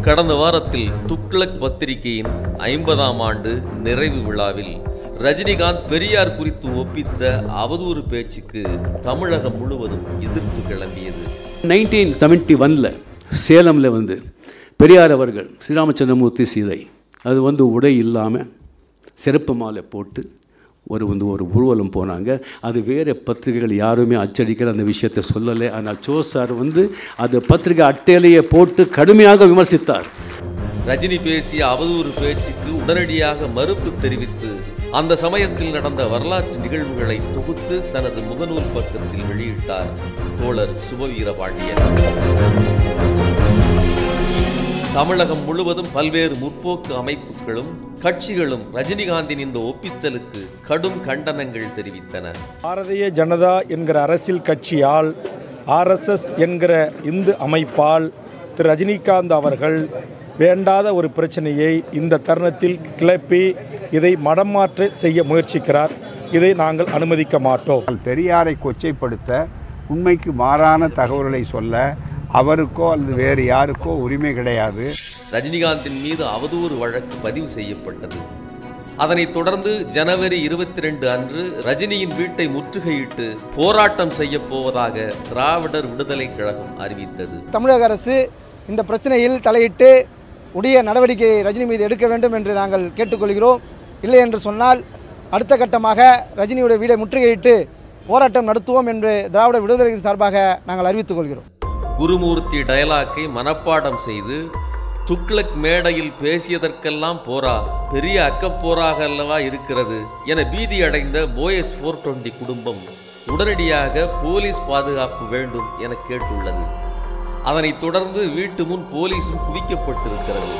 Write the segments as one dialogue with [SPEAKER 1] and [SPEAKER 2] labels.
[SPEAKER 1] கடந்த வாரத்தில் துக்ளக் பத்திரிகையின் ஐம்பதாம் ஆண்டு நிறைவு விழாவில் ரஜினிகாந்த் பெரியார் குறித்து ஒப்பித்த அவதூறு பேச்சுக்கு தமிழகம் முழுவதும் எதிர்ப்பு கிளம்பியது
[SPEAKER 2] நைன்டீன் செவன்ட்டி ஒனில் சேலமில் வந்து பெரியார் அவர்கள் ஸ்ரீராமச்சந்திரமூர்த்தி சீதை அது வந்து உடை இல்லாமல் சிறப்பு மாலை போட்டு ஒரு வந்து ஒரு ஊர்வலம் போனாங்க அது வேறு பத்திரிகைகள் யாருமே அச்சடிக்கல அந்த விஷயத்தை சொல்லலை ஆனால் சோ சார் வந்து அது பத்திரிகை அட்டையிலேயே போட்டு கடுமையாக விமர்சித்தார்
[SPEAKER 1] ரஜினி பேசிய அவதூறு பேச்சுக்கு உடனடியாக மறுப்பு தெரிவித்து அந்த சமயத்தில் நடந்த வரலாற்று நிகழ்வுகளை தொகுத்து தனது முகநூல் பக்கத்தில் வெளியிட்டார் தோழர் சுபவீர பாண்டியன் தமிழகம் முழுவதும் பல்வேறு முற்போக்கு அமைப்புகளும் கட்சிகளும் ரஜினிகாந்தின் இந்த ஒப்பித்தலுக்கு கடும் கண்டனங்கள் தெரிவித்தன
[SPEAKER 3] பாரதிய ஜனதா என்கிற அரசியல் கட்சியால் ஆர்எஸ்எஸ் என்கிற இந்து அமைப்பால் திரு ரஜினிகாந்த் அவர்கள் வேண்டாத ஒரு பிரச்சனையை இந்த தருணத்தில் கிளப்பி இதை மடமாற்ற செய்ய முயற்சிக்கிறார் இதை நாங்கள் அனுமதிக்க மாட்டோம்
[SPEAKER 4] பெரியாரை கொச்சைப்படுத்த உண்மைக்கு மாறான தகவல்களை சொல்ல அவருக்கோ அல்லது வேறு யாருக்கோ உரிமை கிடையாது
[SPEAKER 1] ரஜினிகாந்தின் மீது அவதூறு வழக்கு பதிவு செய்யப்பட்டது அதனைத் தொடர்ந்து ஜனவரி இருபத்தி ரெண்டு அன்று ரஜினியின் வீட்டை முற்றுகையிட்டு போராட்டம் செய்ய போவதாக திராவிடர் விடுதலை கழகம் அறிவித்தது
[SPEAKER 5] தமிழக அரசு இந்த பிரச்சனையில் தலையிட்டு உரிய நடவடிக்கை ரஜினி மீது எடுக்க வேண்டும் என்று நாங்கள் கேட்டுக்கொள்கிறோம் இல்லை என்று சொன்னால் அடுத்த கட்டமாக ரஜினியுடைய வீடை முற்றுகையிட்டு போராட்டம் நடத்துவோம் என்று திராவிட விடுதலை சார்பாக நாங்கள் அறிவித்துக் கொள்கிறோம்
[SPEAKER 1] குருமூர்த்தி டயலாக்கை மனப்பாடம் செய்து துக்ளக் மேடையில் பேசியதற்கெல்லாம் போரா பெரிய அக்கப்போராக அல்லவா இருக்கிறது என பீதி அடைந்த போயஸ் போர் டுவெண்டி குடும்பம் உடனடியாக போலீஸ் பாதுகாப்பு வேண்டும் என கேட்டுள்ளது அதனைத் தொடர்ந்து வீட்டு முன் போலீசும் குவிக்கப்பட்டிருக்கிறது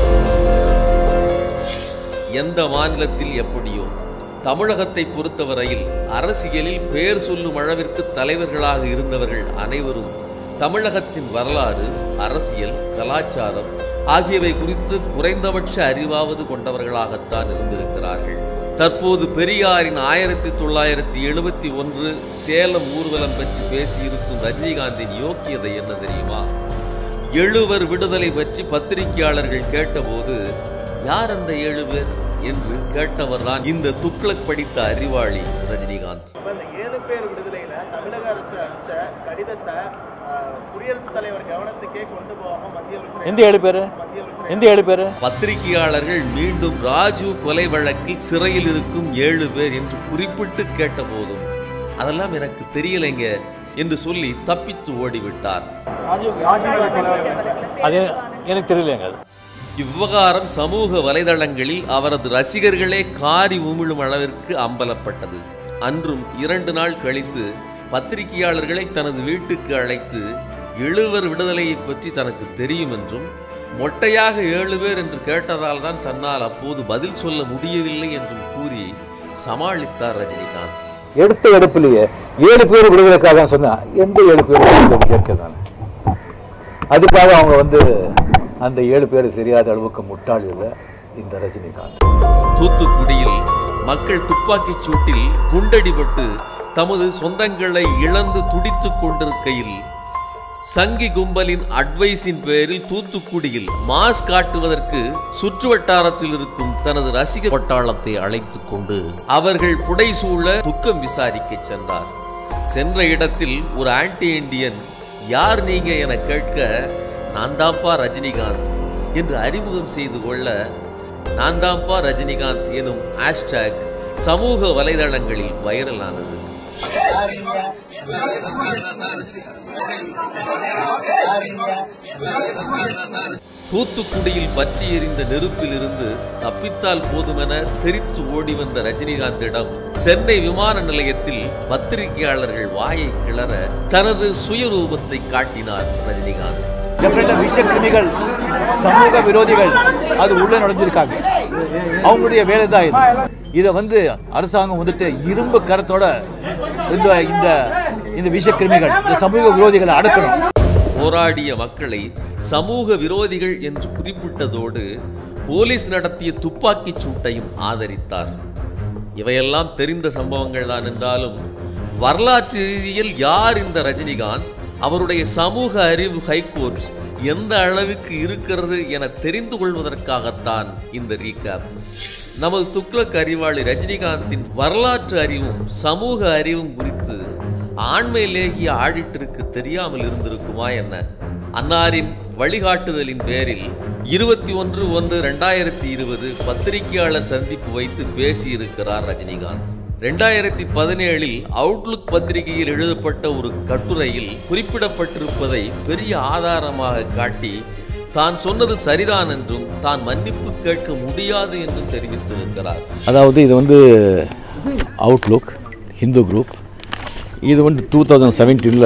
[SPEAKER 1] எந்த மாநிலத்தில் எப்படியோ தமிழகத்தை பொறுத்தவரையில் அரசியலில் பெயர் சொல்லும் அளவிற்கு தலைவர்களாக இருந்தவர்கள் அனைவரும் தமிழகத்தின் வரலாறு அரசியல் கலாச்சாரம் ஆகியவை குறித்து குறைந்தபட்ச அறிவாவது கொண்டவர்களாகத்தான் இருந்திருக்கிறார்கள் தற்போது பெரியாரின் ஆயிரத்தி தொள்ளாயிரத்தி எழுபத்தி ஒன்று சேலம் ஊர்வலம் பற்றி பேசியிருக்கும் ரஜினிகாந்தின் யோக்கியதை என்ன தெரியுமா எழுவர் விடுதலை பற்றி பத்திரிகையாளர்கள் கேட்டபோது யார் அந்த ஏழு பேர் என்று கேட்டவர்தான் இந்த துக்ளக் படித்த அறிவாளி ரஜினிகாந்த்
[SPEAKER 6] இப்ப இந்த ஏழு பேர் விடுதலையில தமிழக அரசு அனுப்பிச்ச கடிதத்தை அஹ், குடியரசுத் தலைவர் கவனத்துக்கே கொண்டு போகாம மத்திய உள்துறை
[SPEAKER 7] எந்த ஏழு பேர்
[SPEAKER 6] மத்திய உள்துறை
[SPEAKER 7] எந்த ஏழு பேர்
[SPEAKER 1] பத்திரிகையாளர்கள் மீண்டும் ராஜீவ் கொலை வழக்கில் சிறையில் இருக்கும் ஏழு பேர் என்று குறிப்பிட்டு கேட்டபோதும் அதெல்லாம் எனக்கு தெரியலைங்க என்று சொல்லி தப்பித்து ஓடிவிட்டார்
[SPEAKER 7] அது எனக்கு தெரியலங்க அது
[SPEAKER 1] இவ்விவகாரம் சமூக வலைதளங்களில் அவரது ரசிகர்களே காரி உமிழும் அளவிற்கு அம்பலப்பட்டது அன்றும் இரண்டு நாள் கழித்து பத்திரிகையாளர்களை தனது வீட்டுக்கு அழைத்து எழுவர் விடுதலையை பற்றி தனக்கு தெரியும் என்றும் மொட்டையாக ஏழு பேர் என்று கேட்டதால் தான் தன்னால் அப்போது பதில் சொல்ல முடியவில்லை என்றும் கூறி சமாளித்தார் ரஜினிகாந்த்
[SPEAKER 7] எடுத்த எடுப்புலயே ஏழு பேர் விடுதலைக்காக தான் சொன்னா எந்த ஏழு பேர் கேட்க தானே அதுக்காக அவங்க வந்து அந்த ஏழு பேர் தெரியாத அளவுக்கு முட்டாள் இல்லை இந்த ரஜினிகாந்த்
[SPEAKER 1] தூத்துக்குடியில் மக்கள் துப்பாக்கிச் சூட்டில் குண்டடிபட்டு தமது சொந்தங்களை இழந்து துடித்துக் கொண்டிருக்கையில் சங்கி கும்பலின் அட்வைஸின் பேரில் தூத்துக்குடியில் மாஸ் காட்டுவதற்கு சுற்றுவட்டாரத்தில் இருக்கும் தனது ரசிக பட்டாளத்தை அழைத்துக் கொண்டு அவர்கள் புடைசூழ துக்கம் விசாரிக்க சென்றார் சென்ற இடத்தில் ஒரு ஆன்டி இண்டியன் யார் நீங்க என கேட்க நான் தான்ப்பா ரஜினிகாந்த் என்று அறிமுகம் செய்து கொள்ள நான் தான்ப்பா ரஜினிகாந்த் எனும் ஹேஷ்டேக் சமூக வலைதளங்களில் வைரலானது தூத்துக்குடியில் பற்றி எறிந்த நெருப்பிலிருந்து தப்பித்தால் போதுமென தெரித்து ஓடி வந்த ரஜினிகாந்திடம் சென்னை விமான நிலையத்தில் பத்திரிகையாளர்கள் வாயை கிளற தனது சுயரூபத்தை காட்டினார் ரஜினிகாந்த்
[SPEAKER 7] எப்படின்னா விஷக்கிருமிகள் சமூக விரோதிகள் அது உள்ள நுழைஞ்சிருக்காங்க அவங்களுடைய வேலை தான் இது இதை வந்து அரசாங்கம் வந்துட்டு இரும்பு கரத்தோட இந்த இந்த இந்த விஷக்கிருமிகள் இந்த சமூக விரோதிகளை அடக்கணும்
[SPEAKER 1] போராடிய மக்களை சமூக விரோதிகள் என்று குறிப்பிட்டதோடு போலீஸ் நடத்திய துப்பாக்கிச் சூட்டையும் ஆதரித்தார் இவையெல்லாம் தெரிந்த சம்பவங்கள் தான் என்றாலும் வரலாற்று ரீதியில் யார் இந்த ரஜினிகாந்த் அவருடைய சமூக அறிவு ஹைகோர்ட் எந்த அளவுக்கு இருக்கிறது என தெரிந்து கொள்வதற்காகத்தான் இந்த ரீகாப் நமது துக்ளக் அறிவாளி ரஜினிகாந்தின் வரலாற்று அறிவும் சமூக அறிவும் குறித்து ஆண்மையிலேயே ஆடிட்டிருக்கு தெரியாமல் இருந்திருக்குமா என்ன அன்னாரின் வழிகாட்டுதலின் பேரில் இருபத்தி ஒன்று ஒன்று ரெண்டாயிரத்தி இருபது பத்திரிகையாளர் சந்திப்பு வைத்து பேசியிருக்கிறார் ரஜினிகாந்த் ரெண்டாயிரத்தி பதினேழில் அவுட்லுக் பத்திரிகையில் எழுதப்பட்ட ஒரு கட்டுரையில் குறிப்பிடப்பட்டிருப்பதை பெரிய ஆதாரமாக காட்டி தான் சொன்னது சரிதான் என்றும் தான் மன்னிப்பு கேட்க முடியாது என்றும் தெரிவித்திருக்கிறார்
[SPEAKER 7] அதாவது இது வந்து அவுட்லுக் ஹிந்து குரூப் இது வந்து டூ தௌசண்ட் செவன்டீனில்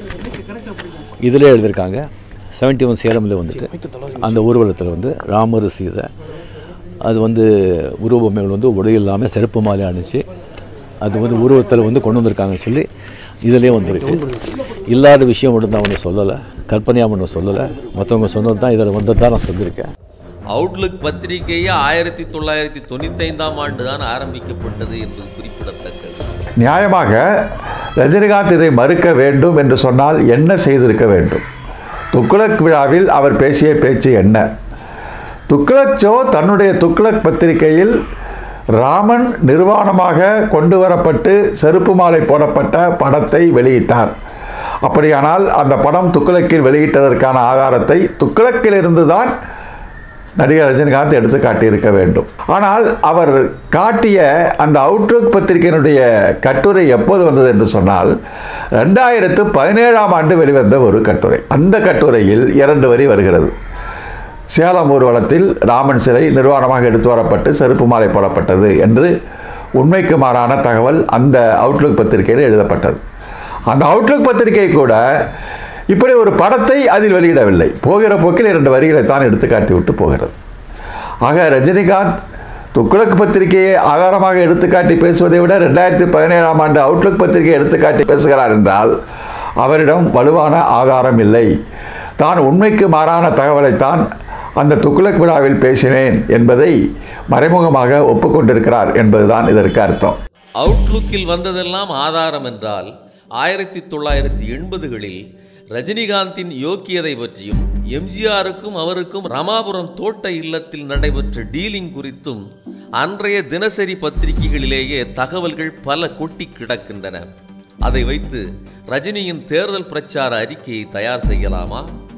[SPEAKER 7] இதிலே எழுதியிருக்காங்க செவன்ட்டி ஒன் சேலமில் வந்துட்டு அந்த ஊர்வலத்தில் வந்து ராமர் சீதை அது வந்து உருவபொம்மைகள் வந்து உடை இல்லாமல் செருப்பு மாலை அணிச்சு அது வந்து உருவத்தில் வந்து கொண்டு வந்திருக்காங்கன்னு சொல்லி இதிலே வந்துருக்கு இல்லாத விஷயம் மட்டும் தான் ஒன்றும் சொல்லலை கற்பனையாக ஒன்றும் சொல்லலை மற்றவங்க சொன்னது தான் இதில் வந்தது தான் நான் சொல்லியிருக்கேன்
[SPEAKER 1] அவுட்லுக் பத்திரிகையே ஆயிரத்தி தொள்ளாயிரத்தி தொண்ணூத்தைந்தாம் ஆண்டு தான் ஆரம்பிக்கப்பட்டது என்பது குறிப்பிடத்தக்கது
[SPEAKER 8] நியாயமாக ரஜினிகாந்த் இதை மறுக்க வேண்டும் என்று சொன்னால் என்ன செய்திருக்க வேண்டும் துக்ளக் விழாவில் அவர் பேசிய பேச்சு என்ன துக்ளக் சோ தன்னுடைய துக்ளக் பத்திரிகையில் ராமன் நிர்வாணமாக கொண்டு வரப்பட்டு செருப்பு மாலை போடப்பட்ட படத்தை வெளியிட்டார் அப்படியானால் அந்த படம் துக்ளக்கில் வெளியிட்டதற்கான ஆதாரத்தை துக்ளக்கிலிருந்து தான் நடிகர் ரஜினிகாந்த் எடுத்து காட்டியிருக்க வேண்டும் ஆனால் அவர் காட்டிய அந்த அவுட்லுக் பத்திரிகையினுடைய கட்டுரை எப்போது வந்தது என்று சொன்னால் ரெண்டாயிரத்து பதினேழாம் ஆண்டு வெளிவந்த ஒரு கட்டுரை அந்த கட்டுரையில் இரண்டு வரி வருகிறது சேலம் ஊர்வலத்தில் ராமன் சிலை நிர்வாணமாக எடுத்து வரப்பட்டு செருப்பு மாலை போடப்பட்டது என்று உண்மைக்கு மாறான தகவல் அந்த அவுட்லுக் பத்திரிகையில் எழுதப்பட்டது அந்த அவுட்லுக் பத்திரிகை கூட இப்படி ஒரு படத்தை அதில் வெளியிடவில்லை போகிற போக்கில் இரண்டு வரிகளை தான் எடுத்து காட்டிவிட்டு போகிறது ஆக ரஜினிகாந்த் துக்ளக் பத்திரிகையை ஆதாரமாக எடுத்துக்காட்டி பேசுவதை விட ரெண்டாயிரத்தி பதினேழாம் ஆண்டு அவுட்லுக் பத்திரிகையை எடுத்துக்காட்டி பேசுகிறார் என்றால் அவரிடம் வலுவான ஆதாரம் இல்லை தான் உண்மைக்கு மாறான தகவலைத்தான் அந்த துக்ளக் விழாவில் பேசினேன் என்பதை மறைமுகமாக ஒப்புக்கொண்டிருக்கிறார் என்பதுதான் இதற்கு அர்த்தம்
[SPEAKER 1] அவுட்லுக்கில் வந்ததெல்லாம் ஆதாரம் என்றால் ஆயிரத்தி தொள்ளாயிரத்தி எண்பதுகளில் ரஜினிகாந்தின் யோக்கியதை பற்றியும் எம்ஜிஆருக்கும் அவருக்கும் ரமாபுரம் தோட்ட இல்லத்தில் நடைபெற்ற டீலிங் குறித்தும் அன்றைய தினசரி பத்திரிகைகளிலேயே தகவல்கள் பல கொட்டி கிடக்கின்றன அதை வைத்து ரஜினியின் தேர்தல் பிரச்சார அறிக்கையை தயார் செய்யலாமா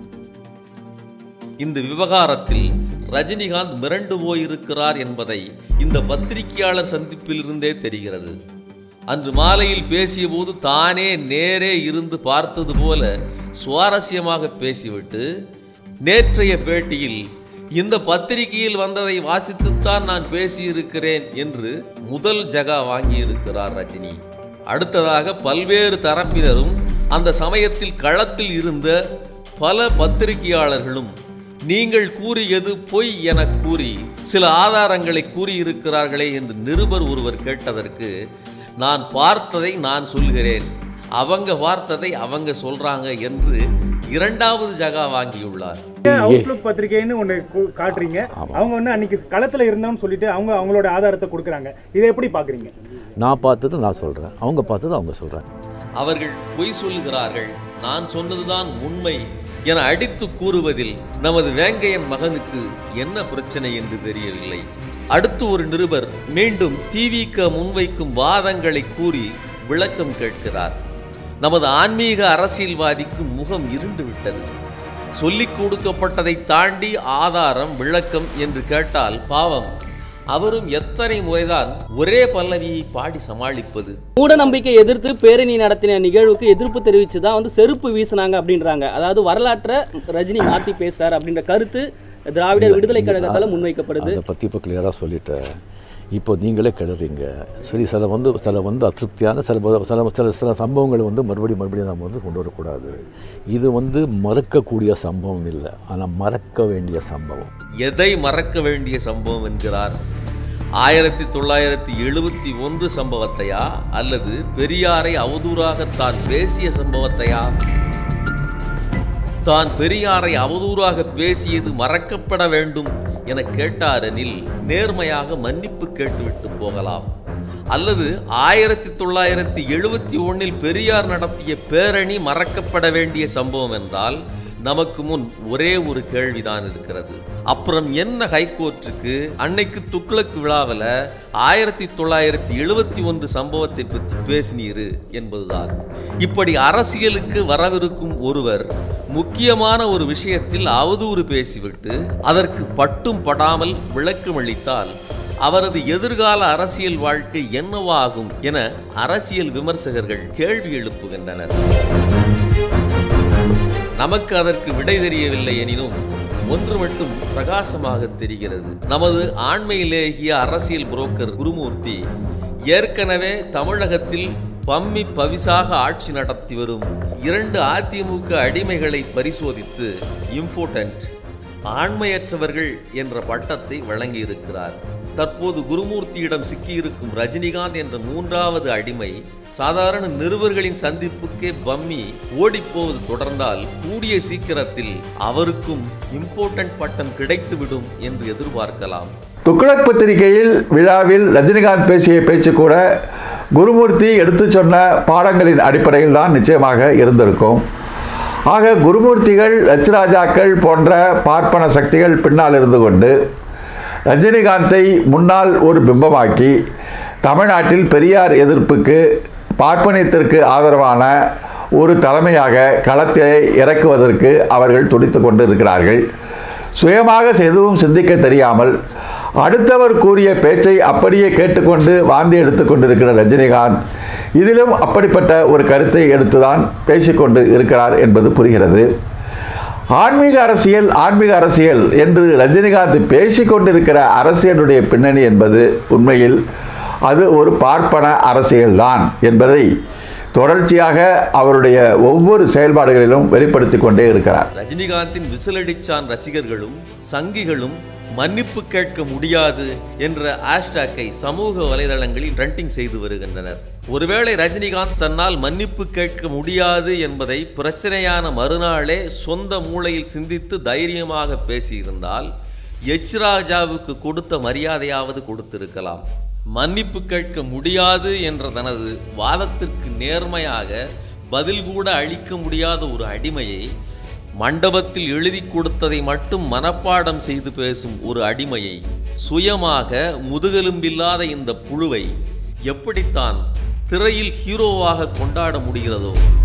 [SPEAKER 1] இந்த விவகாரத்தில் ரஜினிகாந்த் மிரண்டு போயிருக்கிறார் என்பதை இந்த பத்திரிகையாளர் சந்திப்பிலிருந்தே தெரிகிறது அன்று மாலையில் பேசியபோது தானே நேரே இருந்து பார்த்தது போல சுவாரஸ்யமாக பேசிவிட்டு நேற்றைய பேட்டியில் இந்த பத்திரிகையில் வந்ததை வாசித்துத்தான் நான் பேசியிருக்கிறேன் என்று முதல் ஜகா வாங்கியிருக்கிறார் ரஜினி அடுத்ததாக பல்வேறு தரப்பினரும் அந்த சமயத்தில் களத்தில் இருந்த பல பத்திரிகையாளர்களும் நீங்கள் கூறியது பொய் என கூறி சில ஆதாரங்களை கூறியிருக்கிறார்களே என்று நிருபர் ஒருவர் கேட்டதற்கு நான் பார்த்ததை நான் சொல்கிறேன் அவங்க பார்த்ததை அவங்க சொல்றாங்க என்று இரண்டாவது ஜகா வாங்கியுள்ளார்
[SPEAKER 3] அவுட்லுக் பத்திரிகைன்னு ஒன்று காட்டுறீங்க அவங்க வந்து அன்னைக்கு களத்தில் இருந்தோம்னு சொல்லிட்டு அவங்க அவங்களோட ஆதாரத்தை கொடுக்குறாங்க இதை எப்படி பார்க்குறீங்க
[SPEAKER 7] நான் பார்த்தது நான் சொல்கிறேன் அவங்க பார்த்தது அவங்க சொல்கிறாங்க
[SPEAKER 1] அவர்கள் பொய் சொல்லுகிறார்கள் நான் சொன்னதுதான் உண்மை என அடித்து கூறுவதில் நமது வேங்கையன் மகனுக்கு என்ன பிரச்சனை என்று தெரியவில்லை அடுத்து ஒரு நிருபர் மீண்டும் டிவிக்கு முன்வைக்கும் வாதங்களை கூறி விளக்கம் கேட்கிறார் நமது ஆன்மீக அரசியல்வாதிக்கு முகம் இருண்டு விட்டது சொல்லிக் கொடுக்கப்பட்டதை தாண்டி ஆதாரம் விளக்கம் என்று கேட்டால் பாவம் அவரும் எத்தனை முறைதான் ஒரே பல்லவியை பாடி சமாளிப்பது
[SPEAKER 9] மூட நம்பிக்கை எதிர்த்து பேரணி நடத்தின நிகழ்வுக்கு எதிர்ப்பு தெரிவித்து தான் வந்து செருப்பு வீசினாங்க அப்படின்றாங்க அதாவது வரலாற்றை ரஜினி மாற்றி பேசுறார் அப்படின்ற கருத்து திராவிடர் விடுதலை கழகத்தால் முன்வைக்கப்படுது
[SPEAKER 7] அதை பற்றி இப்போ கிளியராக சொல்லிட்டேன் இப்போ நீங்களே கிளறீங்க சரி சில வந்து சில வந்து அதிருப்தியான சில ப- சில சில சில சம்பவங்களை வந்து மறுபடியும் மறுபடியும் நம்ம வந்து கொண்டு வரக்கூடாது இது வந்து மறக்கக்கூடிய சம்பவம் இல்லை ஆனால் மறக்க வேண்டிய சம்பவம்
[SPEAKER 1] எதை மறக்க வேண்டிய சம்பவம் என்கிறார் ஆயிரத்தி தொள்ளாயிரத்தி எழுபத்தி ஒன்று சம்பவத்தையா அல்லது பெரியாரை அவதூறாக தான் பேசிய சம்பவத்தையா தான் பெரியாரை அவதூறாக பேசியது மறக்கப்பட வேண்டும் என கேட்டாரெனில் நேர்மையாக மன்னிப்பு கேட்டுவிட்டு போகலாம் அல்லது ஆயிரத்தி தொள்ளாயிரத்தி எழுபத்தி ஒன்னில் பெரியார் நடத்திய பேரணி மறக்கப்பட வேண்டிய சம்பவம் என்றால் நமக்கு முன் ஒரே ஒரு கேள்விதான் இருக்கிறது அப்புறம் என்ன ஹைகோர்ட்டுக்கு அன்னைக்கு துக்ளக் விழாவில் ஆயிரத்தி தொள்ளாயிரத்தி எழுபத்தி ஒன்று சம்பவத்தை பற்றி பேசினீரு என்பதுதான் இப்படி அரசியலுக்கு வரவிருக்கும் ஒருவர் முக்கியமான ஒரு விஷயத்தில் அவதூறு பேசிவிட்டு அதற்கு பட்டும் படாமல் விளக்கமளித்தால் அவரது எதிர்கால அரசியல் வாழ்க்கை என்னவாகும் என அரசியல் விமர்சகர்கள் கேள்வி எழுப்புகின்றனர் நமக்கு அதற்கு விடை தெரியவில்லை எனினும் ஒன்று மட்டும் பிரகாசமாக தெரிகிறது நமது ஆண்மையிலேகிய அரசியல் புரோக்கர் குருமூர்த்தி ஏற்கனவே தமிழகத்தில் பம்மி பவிசாக ஆட்சி நடத்தி வரும் இரண்டு அதிமுக அடிமைகளை பரிசோதித்து இம்போர்டன்ட் ஆண்மையற்றவர்கள் என்ற பட்டத்தை வழங்கியிருக்கிறார் தற்போது குருமூர்த்தியிடம் சிக்கியிருக்கும் ரஜினிகாந்த் என்ற மூன்றாவது அடிமை சாதாரண நிருபர்களின் சந்திப்புக்கே பம்மி ஓடிப்போவது தொடர்ந்தால் கூடிய சீக்கிரத்தில் அவருக்கும் இம்போர்ட்டன்ட் பட்டம் கிடைத்துவிடும் என்று எதிர்பார்க்கலாம்
[SPEAKER 8] துக்ளக் பத்திரிகையில் விழாவில் ரஜினிகாந்த் பேசிய பேச்சு கூட குருமூர்த்தி எடுத்து சொன்ன பாடங்களின் அடிப்படையில் தான் நிச்சயமாக இருந்திருக்கும் ஆக குருமூர்த்திகள் லட்சராஜாக்கள் போன்ற பார்ப்பன சக்திகள் பின்னால் இருந்து கொண்டு ரஜினிகாந்தை முன்னால் ஒரு பிம்பமாக்கி தமிழ்நாட்டில் பெரியார் எதிர்ப்புக்கு பார்ப்பனியத்திற்கு ஆதரவான ஒரு தலைமையாக களத்தை இறக்குவதற்கு அவர்கள் துடித்து கொண்டு இருக்கிறார்கள் சுயமாக எதுவும் சிந்திக்க தெரியாமல் அடுத்தவர் கூறிய பேச்சை அப்படியே கேட்டுக்கொண்டு வாந்தி எடுத்துக்கொண்டிருக்கிற ரஜினிகாந்த் இதிலும் அப்படிப்பட்ட ஒரு கருத்தை எடுத்துதான் பேசிக்கொண்டு இருக்கிறார் என்பது புரிகிறது ஆன்மீக அரசியல் ஆன்மீக அரசியல் என்று ரஜினிகாந்த் பேசிக்கொண்டிருக்கிற அரசியலுடைய பின்னணி என்பது உண்மையில் அது ஒரு பார்ப்பன அரசியல்தான் என்பதை தொடர்ச்சியாக அவருடைய ஒவ்வொரு செயல்பாடுகளிலும் வெளிப்படுத்தி கொண்டே இருக்கிறார்
[SPEAKER 1] ரஜினிகாந்தின் விசிலடிச்சான் ரசிகர்களும் சங்கிகளும் மன்னிப்பு கேட்க முடியாது என்ற ஹேஷ்டாக்கை சமூக வலைதளங்களில் ட்ரெண்டிங் செய்து வருகின்றனர் ஒருவேளை ரஜினிகாந்த் தன்னால் மன்னிப்பு கேட்க முடியாது என்பதை பிரச்சனையான மறுநாளே சொந்த மூளையில் சிந்தித்து தைரியமாக பேசியிருந்தால் எச் ராஜாவுக்கு கொடுத்த மரியாதையாவது கொடுத்திருக்கலாம் மன்னிப்பு கேட்க முடியாது என்ற தனது வாதத்திற்கு நேர்மையாக பதில் கூட அளிக்க முடியாத ஒரு அடிமையை மண்டபத்தில் எழுதி கொடுத்ததை மட்டும் மனப்பாடம் செய்து பேசும் ஒரு அடிமையை சுயமாக முதுகெலும்பில்லாத இந்த புழுவை எப்படித்தான் திரையில் ஹீரோவாக கொண்டாட முடிகிறதோ